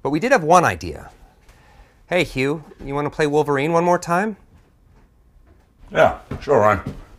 But we did have one idea. Hey, Hugh, you want to play Wolverine one more time? Yeah, sure, Ryan.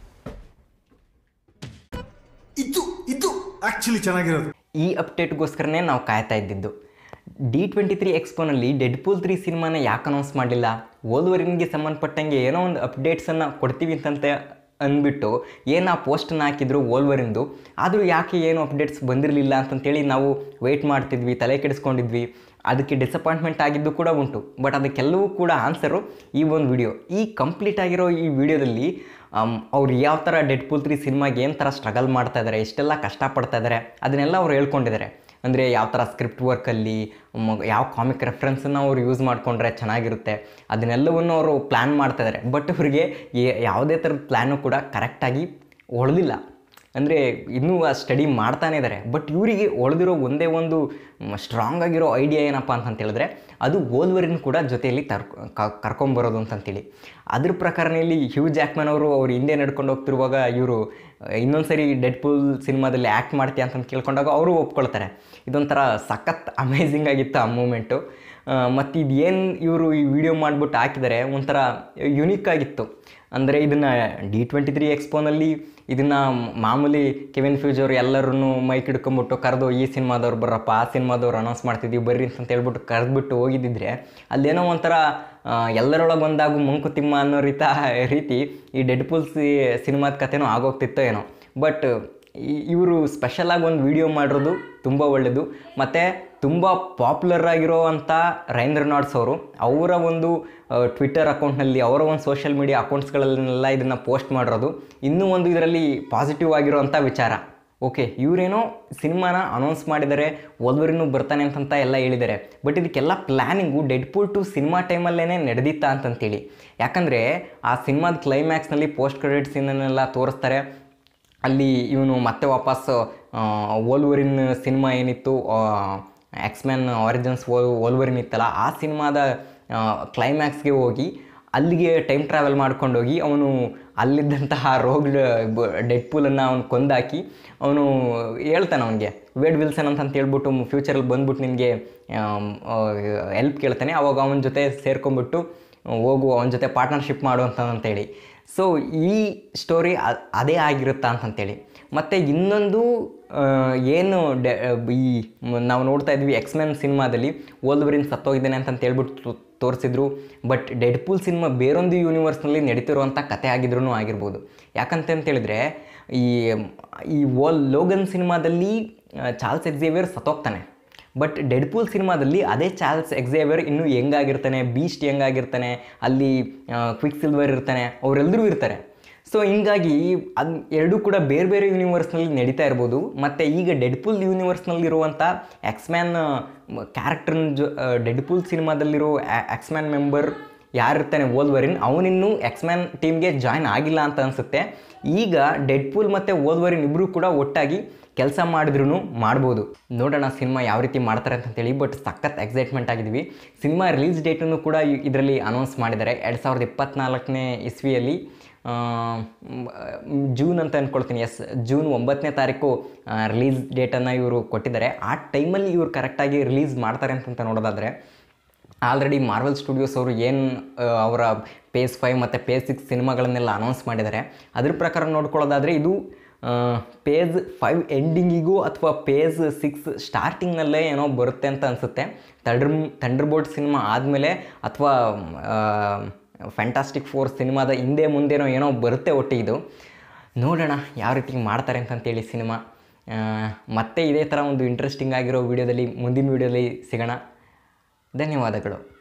ಇದು ಇದು actually ಚೆನ್ನಾಗಿರೋದು ಈ ಅಪ್ಡೇಟ್ಗೋಸ್ಕರನೇ ನಾವು ಕಾಯ್ತಾ ಇದ್ದಿದ್ದು ಡಿ ಟ್ವೆಂಟಿ ತ್ರೀ ಎಕ್ಸ್ಪೋನಲ್ಲಿ ಡೆಡ್ ಪೂಲ್ ತ್ರೀ ಸಿನಿಮಾನ ಯಾಕೆ ಅನೌನ್ಸ್ ಮಾಡಲಿಲ್ಲ ಓಲ್ವರಿನ್ಗೆ ಸಂಬಂಧಪಟ್ಟಂಗೆ ಏನೋ ಒಂದು ಅಪ್ಡೇಟ್ಸನ್ನು ಕೊಡ್ತೀವಿ ಅಂತಂತೆ ಅಂದ್ಬಿಟ್ಟು ಏನು ಆ ಪೋಸ್ಟನ್ನು ಹಾಕಿದ್ರು ಓಲ್ವರಿಂದು ಆದರೂ ಯಾಕೆ ಏನು ಅಪ್ಡೇಟ್ಸ್ ಬಂದಿರಲಿಲ್ಲ ಅಂತಂತೇಳಿ ನಾವು ವೆಯ್ಟ್ ಮಾಡ್ತಿದ್ವಿ ತಲೆ ಕೆಡಿಸ್ಕೊಂಡಿದ್ವಿ ಅದಕ್ಕೆ ಡಿಸಪಾಯಿಂಟ್ಮೆಂಟ್ ಆಗಿದ್ದು ಕೂಡ ಉಂಟು ಬಟ್ ಅದಕ್ಕೆಲ್ಲವೂ ಕೂಡ ಆನ್ಸರು ಈ ಒಂದು ವಿಡಿಯೋ ಈ ಕಂಪ್ಲೀಟ್ ಆಗಿರೋ ಈ ವಿಡಿಯೋದಲ್ಲಿ ಅವ್ರು ಯಾವ ಥರ ಡೆಡ್ ಪೂಲ್ ತ್ರೀ ಸಿನಿಮಾಗೆ ಏನು ಥರ ಸ್ಟ್ರಗಲ್ ಮಾಡ್ತಾ ಇದ್ದಾರೆ ಎಷ್ಟೆಲ್ಲ ಕಷ್ಟಪಡ್ತಾ ಇದ್ದಾರೆ ಅದನ್ನೆಲ್ಲ ಅವ್ರು ಹೇಳ್ಕೊಂಡಿದ್ದಾರೆ ಅಂದರೆ ಯಾವ ಥರ ಸ್ಕ್ರಿಪ್ಟ್ ವರ್ಕಲ್ಲಿ ಯಾವ ಕಾಮಿಕ್ ರೆಫರೆನ್ಸನ್ನು ಅವ್ರು ಯೂಸ್ ಮಾಡಿಕೊಂಡ್ರೆ ಚೆನ್ನಾಗಿರುತ್ತೆ ಅದನ್ನೆಲ್ಲವನ್ನು ಅವರು ಪ್ಲ್ಯಾನ್ ಮಾಡ್ತಾ ಇದ್ದಾರೆ ಬಟ್ ಇವರಿಗೆ ಯಾವುದೇ ಥರದ ಪ್ಲ್ಯಾನು ಕೂಡ ಕರೆಕ್ಟಾಗಿ ಹೊಳೆದಿಲ್ಲ ಅಂದರೆ ಇನ್ನೂ ಆ ಸ್ಟಡಿ ಮಾಡ್ತಾನೆ ಇದ್ದಾರೆ ಬಟ್ ಇವರಿಗೆ ಹೊಳೆದಿರೋ ಒಂದೇ ಒಂದು ಸ್ಟ್ರಾಂಗ್ ಆಗಿರೋ ಐಡಿಯಾ ಏನಪ್ಪ ಅಂತ ಹೇಳಿದ್ರೆ ಅದು ಓಲ್ವರಿನ್ ಕೂಡ ಜೊತೆಯಲ್ಲಿ ತರ್ ಕರ್ಕೊಂಬರೋದು ಅಂತಂತೇಳಿ ಅದ್ರ ಪ್ರಕಾರನೇ ಇಲ್ಲಿ ಹ್ಯೂ ಜಾಕ್ಮನ್ ಅವರು ಅವ್ರು ಹಿಂದೆ ನಡ್ಕೊಂಡು ಹೋಗ್ತಿರುವಾಗ ಇವರು ಇನ್ನೊಂದು ಸರಿ ಡೆಡ್ ಪೂಲ್ ಸಿನಿಮಾದಲ್ಲಿ ಆ್ಯಕ್ಟ್ ಮಾಡ್ತೀಯ ಅಂತ ಕೇಳ್ಕೊಂಡಾಗ ಅವರು ಒಪ್ಕೊಳ್ತಾರೆ ಇದೊಂಥರ ಸಖತ್ ಅಮೇಝಿಂಗ್ ಆಗಿತ್ತು ಆ ಮೂಮೆಂಟು ಮತ್ತು ಇದು ಏನು ಇವರು ಈ ವಿಡಿಯೋ ಮಾಡಿಬಿಟ್ಟು ಹಾಕಿದ್ದಾರೆ ಒಂಥರ ಯುನೀಕ್ ಆಗಿತ್ತು ಅಂದರೆ ಇದನ್ನು ಡಿ ಟ್ವೆಂಟಿ ತ್ರೀ ಎಕ್ಸ್ಪೋನಲ್ಲಿ ಇದನ್ನು ಮಾಮೂಲಿ ಕೆವಿನ್ ಫ್ಯೂಜ್ ಅವರು ಎಲ್ಲರೂ ಮೈಕ್ ಹಿಡ್ಕೊಂಬಿಟ್ಟು ಕರೆದು ಈ ಸಿನಿಮಾದವ್ರು ಬರ್ರಪ್ಪ ಆ ಸಿನಿಮಾದವ್ರು ಅನೌನ್ಸ್ ಮಾಡ್ತಿದ್ದೀವಿ ಬರ್ರಿ ಅಂತ ಹೇಳ್ಬಿಟ್ಟು ಕರೆದ್ಬಿಟ್ಟು ಹೋಗಿದ್ದಿದ್ರೆ ಅಲ್ಲೇನೋ ಒಂಥರ ಎಲ್ಲರೊಳಗೆ ಒಂದಾಗು ಮಂಕುತಿಮ್ಮ ಅನ್ನೋ ರೀತ ರೀತಿ ಈ ಡೆಡ್ ಪೂಲ್ ಸಿ ಸಿನಿಮಾದ ಕಥೆನೂ ಆಗೋಗ್ತಿತ್ತೋ ಏನೋ ಬಟ್ ಇವರು ಸ್ಪೆಷಲಾಗಿ ಒಂದು ವಿಡಿಯೋ ಮಾಡಿರೋದು ತುಂಬ ಒಳ್ಳೆಯದು ಮತ್ತು ತುಂಬ ಪಾಪ್ಯುಲರ್ ಆಗಿರೋ ಅಂಥ ರೈಂದ್ರ ನಾಡ್ಸ್ ಅವರು ಅವರ ಒಂದು ಟ್ವಿಟ್ಟರ್ ಅಕೌಂಟ್ನಲ್ಲಿ ಅವರ ಒಂದು ಸೋಷಿಯಲ್ ಮೀಡಿಯಾ ಅಕೌಂಟ್ಸ್ಗಳನ್ನೆಲ್ಲ ಇದನ್ನು ಪೋಸ್ಟ್ ಮಾಡಿರೋದು ಇನ್ನೂ ಒಂದು ಇದರಲ್ಲಿ ಪಾಸಿಟಿವ್ ಆಗಿರೋವಂಥ ವಿಚಾರ ಓಕೆ ಇವರೇನೋ ಸಿನಿಮಾನ ಅನೌನ್ಸ್ ಮಾಡಿದ್ದಾರೆ ಓದ್ವರಿನೂ ಬರ್ತಾನೆ ಅಂತಂತ ಎಲ್ಲ ಹೇಳಿದ್ದಾರೆ ಬಟ್ ಇದಕ್ಕೆಲ್ಲ planning Deadpool two cinema ಟೈಮಲ್ಲೇ ನಡೆದಿತ್ತಾ ಅಂತಂತೇಳಿ ಯಾಕಂದರೆ ಆ ಸಿನಿಮಾದ ಕ್ಲೈಮ್ಯಾಕ್ಸ್ನಲ್ಲಿ ಪೋಸ್ಟ್ ಕ್ರೆಡಿಟ್ ಸೀನನ್ನೆಲ್ಲ ತೋರಿಸ್ತಾರೆ ಅಲ್ಲಿ ಇವನು ಮತ್ತೆ ವಾಪಸ್ ಓಲ್ವರಿನ್ ಸಿನಿಮಾ ಏನಿತ್ತು ಎಕ್ಸ್ಮ್ಯಾನ್ ಆರಿಜಿನ್ಸ್ ಓಲ್ ಓಲ್ವರಿನ್ ಇತ್ತಲ್ಲ ಆ ಸಿನಿಮಾದ ಕ್ಲೈಮ್ಯಾಕ್ಸ್ಗೆ ಹೋಗಿ ಅಲ್ಲಿಗೆ ಟೈಮ್ ಟ್ರಾವೆಲ್ ಮಾಡ್ಕೊಂಡೋಗಿ ಅವನು ಅಲ್ಲಿದ್ದಂತಹ ರೋಗ್ ಡೆಡ್ ಪೂಲನ್ನು ಅವನು ಕೊಂದಾಕಿ ಅವನು ಹೇಳ್ತಾನೆ ಅವನಿಗೆ ವೇಡ್ ವಿಲ್ಸನ್ ಅಂತ ಹೇಳ್ಬಿಟ್ಟು ಫ್ಯೂಚರಲ್ಲಿ ಬಂದ್ಬಿಟ್ಟು ನಿನಗೆ ಹೆಲ್ಪ್ ಕೇಳ್ತಾನೆ ಅವಾಗ ಅವನ ಜೊತೆ ಸೇರ್ಕೊಂಡ್ಬಿಟ್ಟು ಹೋಗು ಅವನ ಜೊತೆ ಪಾರ್ಟ್ನರ್ಶಿಪ್ ಮಾಡು ಅಂತಂತೇಳಿ ಸೊ ಈ ಸ್ಟೋರಿ ಅದೇ ಆಗಿರುತ್ತಾ ಅಂತಂತೇಳಿ ಮತ್ತು ಇನ್ನೊಂದು ಏನು ಡೆ ಈ ನಾವು ನೋಡ್ತಾ ಇದ್ವಿ ಎಕ್ಸ್ಮೆನ್ ಸಿನಿಮಾದಲ್ಲಿ ಓಲ್ವರಿನ್ ಸತ್ತೋಗಿದ್ದಾನೆ ಅಂತಂತ ಹೇಳ್ಬಿಟ್ಟು ತೋರಿಸಿದ್ರು ಬಟ್ ಡೆಡ್ ಪೂಲ್ ಸಿನಿಮಾ ಬೇರೊಂದು ಯೂನಿವರ್ಸ್ನಲ್ಲಿ ನಡೀತಿರುವಂಥ ಕತೆ ಆಗಿದ್ರೂ ಆಗಿರ್ಬೋದು ಯಾಕಂತ ಹೇಳಿದ್ರೆ ಈ ಈ ಓಲ್ ಲೋಗನ್ ಸಿನಿಮಾದಲ್ಲಿ ಚಾರ್ಲ್ಸ್ ಎಕ್ಸೇವಿಯರ್ ಸತ್ತೋಗ್ತಾನೆ ಬಟ್ ಡೆಡ್ ಪೂಲ್ ಸಿನಿಮಾದಲ್ಲಿ ಅದೇ ಚಾರ್ಲ್ಸ್ ಎಕ್ಸೇವಿಯರ್ ಇನ್ನೂ ಹೆಂಗಾಗಿರ್ತಾನೆ ಬೀಸ್ಟ್ ಹೆಂಗಾಗಿರ್ತಾನೆ ಅಲ್ಲಿ ಕ್ವಿಕ್ ಸಿಲ್ವರ್ ಇರ್ತಾನೆ ಅವರೆಲ್ಲರೂ ಇರ್ತಾರೆ ಸೊ ಹಿಂಗಾಗಿ ಅದು ಎರಡೂ ಕೂಡ ಬೇರೆ ಬೇರೆ ಯೂನಿವರ್ಸ್ನಲ್ಲಿ ನಡೀತಾ ಇರ್ಬೋದು ಮತ್ತು ಈಗ ಡೆಡ್ ಪೂಲ್ ಯೂನಿವರ್ಸ್ನಲ್ಲಿರುವಂಥ ಎಕ್ಸ್ಮ್ಯಾನ್ ಕ್ಯಾರೆಕ್ಟರ್ನ ಜೊ ಡೆಡ್ ಪೂಲ್ ಸಿನಿಮಾದಲ್ಲಿರೋ ಎಕ್ಸ್ಮ್ಯಾನ್ ಮೆಂಬರ್ ಯಾರಿರ್ತಾನೆ ಓಲ್ವರಿನ್ ಅವನಿನ್ನೂ ಎಕ್ಸ್ಮ್ಯಾನ್ ಟೀಮ್ಗೆ ಜಾಯ್ನ್ ಆಗಿಲ್ಲ ಅಂತ ಅನಿಸುತ್ತೆ ಈಗ ಡೆಡ್ ಪೂಲ್ ಮತ್ತು ಓಲ್ವರಿನ್ ಇಬ್ಬರು ಕೂಡ ಒಟ್ಟಾಗಿ ಕೆಲಸ ಮಾಡಿದ್ರೂ ಮಾಡ್ಬೋದು ನೋಡೋಣ ಸಿನಿಮಾ ಯಾವ ರೀತಿ ಮಾಡ್ತಾರೆ ಅಂತೇಳಿ ಬಟ್ ಸಖತ್ ಎಕ್ಸೈಟ್ಮೆಂಟ್ ಆಗಿದ್ವಿ ಸಿನಿಮಾ ರಿಲೀಸ್ ಡೇಟನ್ನು ಕೂಡ ಇದರಲ್ಲಿ ಅನೌನ್ಸ್ ಮಾಡಿದ್ದಾರೆ ಎರಡು ಸಾವಿರದ ಇಪ್ಪತ್ತ್ನಾಲ್ಕನೇ ಇಸ್ವಿಯಲ್ಲಿ ಜೂನ್ ಅಂತ ಅಂದ್ಕೊಳ್ತೀನಿ ಎಸ್ ಜೂನ್ ಒಂಬತ್ತನೇ ತಾರೀಕು ರಿಲೀಸ್ ಡೇಟನ್ನು ಇವರು ಕೊಟ್ಟಿದ್ದಾರೆ ಆ ಟೈಮಲ್ಲಿ ಇವರು ಕರೆಕ್ಟಾಗಿ ರಿಲೀಸ್ ಮಾಡ್ತಾರೆ ಅಂತಂತ ನೋಡೋದಾದರೆ ಆಲ್ರೆಡಿ ಮಾರ್ವೆಲ್ ಸ್ಟುಡಿಯೋಸ್ ಅವರು ಏನು ಅವರ ಪೇಸ್ ಫೈವ್ ಮತ್ತು ಪೇಸ್ ಸಿಕ್ಸ್ ಸಿನಿಮಾಗಳನ್ನೆಲ್ಲ ಅನೌನ್ಸ್ ಮಾಡಿದ್ದಾರೆ ಅದ್ರ ಪ್ರಕಾರ ನೋಡ್ಕೊಳ್ಳೋದಾದರೆ ಇದು ಪೇಜ್ ಫೈವ್ ಎಂಡಿಂಗಿಗೂ ಅಥವಾ ಪೇಜ್ ಸಿಕ್ಸ್ ಸ್ಟಾರ್ಟಿಂಗ್ನಲ್ಲೇ ಏನೋ ಬರುತ್ತೆ ಅಂತ ಅನಿಸುತ್ತೆ ಥಂಡರ್ ಥಂಡರ್ ಬೋಲ್ಟ್ ಸಿನಿಮಾ ಆದಮೇಲೆ ಅಥವಾ ಫ್ಯಾಂಟಾಸ್ಟಿಕ್ ಫೋರ್ ಸಿನಿಮಾದ ಹಿಂದೆ ಮುಂದೆನೋ ಏನೋ ಬರುತ್ತೆ ಒಟ್ಟಿಗೆ ಇದು ನೋಡೋಣ ಯಾವ ರೀತಿ ಮಾಡ್ತಾರೆ ಅಂತಂತೇಳಿ ಸಿನಿಮಾ ಮತ್ತೆ ಇದೇ ಥರ ಒಂದು ಇಂಟ್ರೆಸ್ಟಿಂಗ್ ಆಗಿರೋ ವೀಡಿಯೋದಲ್ಲಿ ಮುಂದಿನ ವೀಡಿಯೋದಲ್ಲಿ ಸಿಗೋಣ ಧನ್ಯವಾದಗಳು